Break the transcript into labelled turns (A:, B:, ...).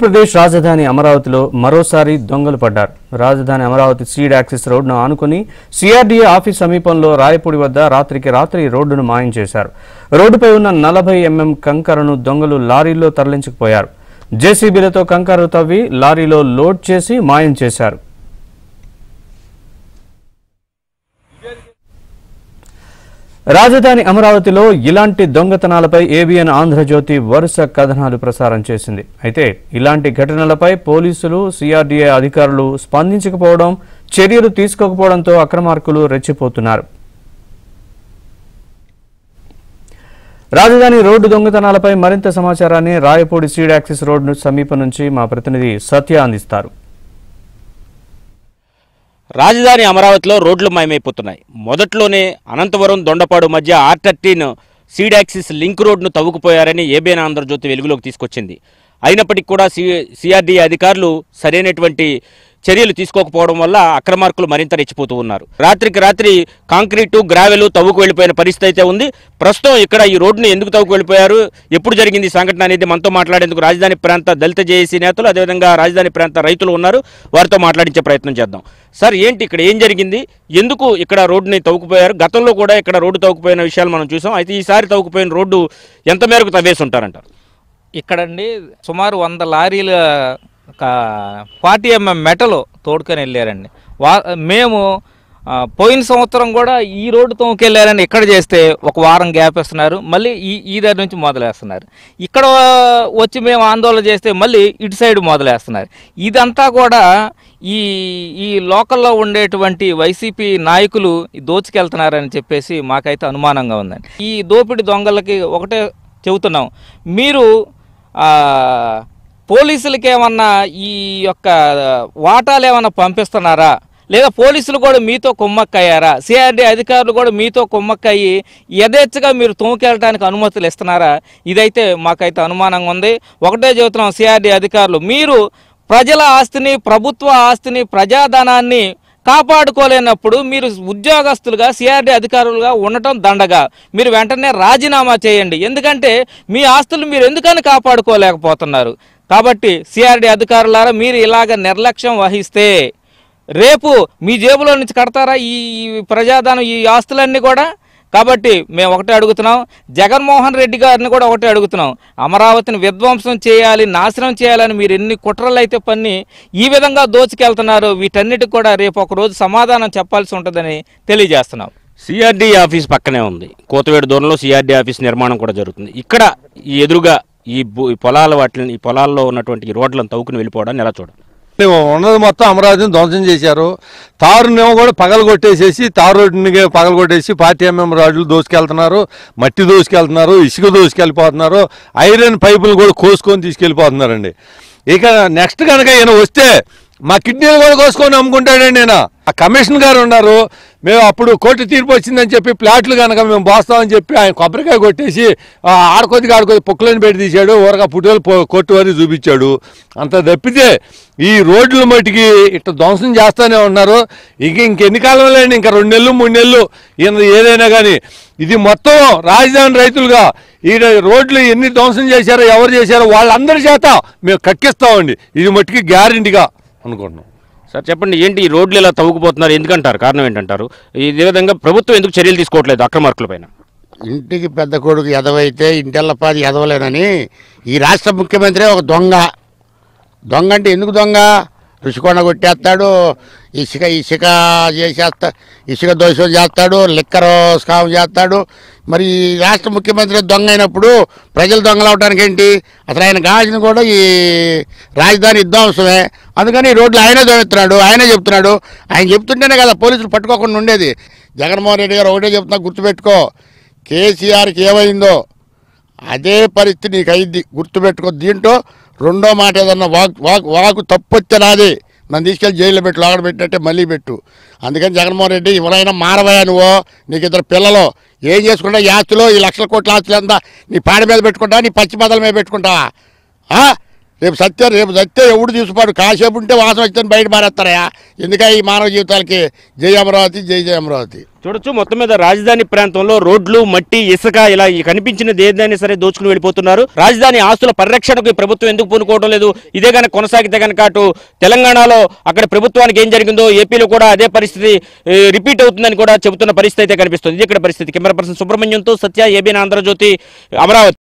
A: ఆంధ్రప్రదేశ్ రాజధాని అమరావతిలో మరోసారి దొంగలు పడ్డారు రాజధాని అమరావతి సీడ్ యాక్సిస్ రోడ్డును ఆనుకుని సిఆర్డీఏ ఆఫీస్ సమీపంలో రాయపూడి వద్ద రాత్రికి రాత్రి రోడ్డును మాయం చేశారు రోడ్డుపై ఉన్న నలభై ఎంఎం కంకరను దొంగలు లారీలో తరలించుకుపోయారు జేసీబీలతో కంకర తవ్వి లారీలో లోడ్ చేసి మాయం చేశారు రాజధాని అమరావతిలో ఇలాంటి దొంగతనాలపై ఏబిఎన్ ఆంధ్రజ్యోతి వరుస కథనాలు ప్రసారం చేసింది అయితే ఇలాంటి ఘటనలపై పోలీసులు సిఆర్డీఏ అధికారులు స్పందించకపోవడం చర్యలు తీసుకోకపోవడంతో అక్రమార్కులు రెచ్చిపోతున్నారు రాజధాని రోడ్డు దొంగతనాలపై మరింత సమాచారాన్ని రాయపూడి సీడ్ యాక్సిస్ రోడ్డు సమీపం నుంచి మా ప్రతినిధి సత్య అందిస్తారు
B: రాజధాని అమరావతిలో రోడ్లు మాయమైపోతున్నాయి మొదట్లోనే అనంతపురం దొండపాడు మధ్య R thirteen seed axis link రోడ్ను తవ్వుకుపోయారని ఏబిఎన్ ఆంధ్రజ్యోతి వెలుగులోకి తీసుకొచ్చింది అయినప్పటికీ కూడా సి సిఆర్డీ అధికారులు సరైనటువంటి చర్యలు తీసుకోకపోవడం వల్ల అక్రమార్కులు మరింత రెచ్చిపోతూ ఉన్నారు రాత్రికి రాత్రి కాంక్రీటు గ్రావెలు తవ్వుకు వెళ్ళిపోయిన పరిస్థితి అయితే ఉంది ప్రస్తుతం ఇక్కడ ఈ రోడ్డును ఎందుకు తవ్వుకు వెళ్ళిపోయారు ఎప్పుడు జరిగింది ఈ సంఘటన అనేది మనతో మాట్లాడేందుకు రాజధాని ప్రాంత దళిత జేఏసీ నేతలు అదేవిధంగా రాజధాని ప్రాంత రైతులు ఉన్నారు వారితో మాట్లాడించే ప్రయత్నం చేద్దాం సార్ ఏంటి ఇక్కడ ఏం జరిగింది ఎందుకు ఇక్కడ రోడ్డుని తవ్వుకుపోయారు గతంలో కూడా ఇక్కడ రోడ్డు తవ్వుకుపోయిన విషయాలు మనం చూసాం అయితే ఈసారి తవ్వుకుపోయిన రోడ్డు ఎంత మేరకు తవ్వేసి ఉంటారంటారు
C: ఇక్కడండి సుమారు వంద లారీల ఫార్టీ ఎంఎం మెటల్ తోడుకొని వెళ్ళారండి వా మేము ఆ, పోయిన సంవత్సరం కూడా ఈ రోడ్డు తోముకెళ్ళారని ఇక్కడ చేస్తే ఒక వారం గ్యాప్ ఇస్తున్నారు మళ్ళీ ఈ ఈ దగ్గర నుంచి మొదలేస్తున్నారు ఇక్కడ వచ్చి మేము ఆందోళన చేస్తే మళ్ళీ ఇటు సైడ్ మొదలేస్తున్నారు ఇదంతా కూడా ఈ ఈ లోకల్లో ఉండేటువంటి వైసీపీ నాయకులు దోచుకెళ్తున్నారని చెప్పేసి మాకైతే అనుమానంగా ఉందండి ఈ దోపిడి దొంగలకి ఒకటే చెబుతున్నాం మీరు ఆ, పోలీసులకి ఏమన్నా ఈ యొక్క వాటాలు ఏమన్నా పంపిస్తున్నారా లేదా పోలీసులు కూడా మీతో కుమ్మక్కయ్యారా సిఆర్డీ అధికారులు కూడా మీతో కుమ్మక్కయ్యి యథేచ్ఛగా మీరు తోముకెళ్ళడానికి అనుమతులు ఇస్తున్నారా ఇదైతే మాకైతే అనుమానంగా ఉంది ఒకటే చెబుతున్నాం సిఆర్డీ అధికారులు మీరు ప్రజల ఆస్తిని ప్రభుత్వ ఆస్తిని ప్రజాధనాన్ని కాపాడుకోలేనప్పుడు మీరు ఉద్యోగస్తులుగా సిఆర్డీ అధికారులుగా ఉండటం దండగా మీరు వెంటనే రాజీనామా చేయండి ఎందుకంటే మీ ఆస్తులు మీరు ఎందుకని కాపాడుకోలేకపోతున్నారు కాబట్టి సిఆర్డీ అధికారులారా మీరు ఇలాగ నిర్లక్ష్యం వహిస్తే రేపు మీ జేబులో నుంచి కడతారా ఈ ఈ ప్రజాధనం ఈ ఆస్తులన్నీ కూడా కాబట్టి మేము ఒకటే అడుగుతున్నాం జగన్మోహన్ రెడ్డి గారిని కూడా ఒకటే అడుగుతున్నాం అమరావతిని విధ్వంసం చేయాలి నాశనం చేయాలని మీరు ఎన్ని కుట్రలు అయితే పన్ని ఈ విధంగా దోచుకెళ్తున్నారు వీటన్నిటికి కూడా రేపు ఒక రోజు సమాధానం చెప్పాల్సి ఉంటుందని తెలియజేస్తున్నాం
B: సిఆర్డీ ఆఫీస్ పక్కనే ఉంది కోతవేడు దూరంలో సిఆర్డీ ఆఫీస్ నిర్మాణం కూడా జరుగుతుంది ఇక్కడ ఈ ఎదురుగా ఈ భూ- ఈ పొలాల వాటిని ఈ పొలాల్లో ఉన్నటువంటి ఈ రోడ్లను తవ్వుకుని వెళ్ళిపోవడాన్ని ఎలా చూడాలి
D: ఉన్నది మొత్తం అమరావతిని ధ్వంసం చేశారు తారునేమో కూడా పగలు కొట్టేసేసి తారు రోడ్డుని పగలు కొట్టేసి పార్టీ ఎంఎం రాడ్లు దోసుకెళ్తున్నారు మట్టి దోసుకెళ్తున్నారు ఇసుక దోసుకెళ్ళిపోతున్నారు ఐరన్ పైపులు కూడా కోసుకొని తీసుకెళ్ళిపోతున్నారండి ఇక నెక్స్ట్ కనుక ఈయన వస్తే మా కిడ్నీలు కూడా కోసుకొని అమ్ముకుంటాడండి నేను ఆ కమిషన్ గారు ఉన్నారు మేము అప్పుడు కోర్టు తీర్పు వచ్చిందని చెప్పి ప్లాట్లు కనుక మేము పోస్తామని చెప్పి ఆయన కొబ్బరికాయ కొట్టేసి ఆ, ఆడకొద్దిగా ఆడకొద్ది పుక్కలని పెట్టి తీశాడు ఊరగా పుట్టుకలు కొట్టు వరకు చూపించాడు అంత తప్పితే ఈ రోడ్ల మట్టికి ఇట్లా ధ్వంసం చేస్తూనే ఉన్నారు ఇంక ఇంకెన్ని కాలం లేండి ఇంకా రెండు నెలలు మూడు నెలలు ఈయన ఏదైనా కానీ ఇది మొత్తం రాజధాని రైతులుగా ఈ రోడ్లు ఎన్ని ధ్వంసం చేశారో ఎవరు చేశారో వాళ్ళందరి చేత మేము కక్కిస్తామండి ఇది మట్టికి గ్యారంటీగా అనుకుంటున్నాం
B: సార్ చెప్పండి ఏంటి ఈ రోడ్లు ఇలా తవ్వుకుపోతున్నారు ఎందుకంటారు కారణం ఏంటంటారు ఇదే విధంగా ప్రభుత్వం ఎందుకు చర్యలు తీసుకోవట్లేదు అక్రమార్కుల పైన
E: ఇంటికి పెద్ద కొడుకు ఎదవైతే ఇంటెల్లపాది ఎదవలేనని ఈ రాష్ట్ర ముఖ్యమంత్రి ఒక దొంగ దొంగ అంటే ఎందుకు దొంగ రుషికొండ కొట్టేస్తాడు ఇసుక ఇసుక చేసేస్తా ఇసుక దోషం చేస్తాడు లిక్కర్ స్కామ్ చేస్తాడు మరి ఈ రాష్ట్ర ముఖ్యమంత్రి దొంగ అయినప్పుడు ప్రజలు దొంగలు అవడానికి ఏంటి అసలు ఆయన కావాల్సింది కూడా ఈ రాజధాని విధ్వంసమే అందుకని ఈ రోడ్లు ఆయనే దొంగెత్తున్నాడు ఆయనే చెప్తున్నాడు ఆయన చెప్తుంటేనే కదా పోలీసులు పట్టుకోకుండా ఉండేది జగన్మోహన్ రెడ్డి గారు ఒకటే చెప్తున్నా గుర్తుపెట్టుకో కేసీఆర్కి ఏమైందో అదే పరిస్థితి నీకు అయింది గుర్తుపెట్టుకో దీంట్లో రెండో మాట ఏదన్నా వాక్ వాక్ వాకు తప్పొచ్చే నాది నన్ను తీసుకెళ్ళి జైల్లో పెట్టి లోగడ పెట్టినట్టే మళ్ళీ పెట్టు అందుకని జగన్మోహన్ రెడ్డి ఎవరైనా మారవయా నువ్వు నీకు ఇద్దరు పిల్లలు ఏం చేసుకుంటా ఈ ఆస్తులు ఈ లక్షల కోట్ల ఆస్తులు అంతా నీ పాడ మీద పెట్టుకుంటా నీ పచ్చి బదల మీద పెట్టుకుంటావా ఆ? రేపు సత్యం రేపు సత్యం ఎవడు తీసుకుపాడు కాసేపు ఉంటే వాసన వచ్చి బయట మారేస్తారయా ఎందుక ఈ మానవ జీవితాలకి జై అమరావతి జై జై అమరావతి
B: చూడొచ్చు మొత్తం మీద రాజధాని ప్రాంతంలో రోడ్లు మట్టి ఇసుక ఇలా ఈ కనిపించినది ఏదైనా సరే దోచుకుని వెళ్ళిపోతున్నారు రాజధాని ఆస్తుల పరిరక్షణకు ఈ ప్రభుత్వం ఎందుకు పూనుకోవడం లేదు ఇదే కనుక కొనసాగితే కనుక అటు తెలంగాణలో అక్కడ ప్రభుత్వానికి ఏం జరిగిందో ఏపీలో కూడా అదే పరిస్థితి ఏ, రిపీట్ అవుతుందని కూడా చెబుతున్న పరిస్థితి అయితే కనిపిస్తుంది ఇది ఇక్కడ పరిస్థితి కెమెరా పర్సన్ సుబ్రహ్మణ్యంతో సత్య ఏబీఎన్ ఆంధ్రజ్యోతి అమరావతి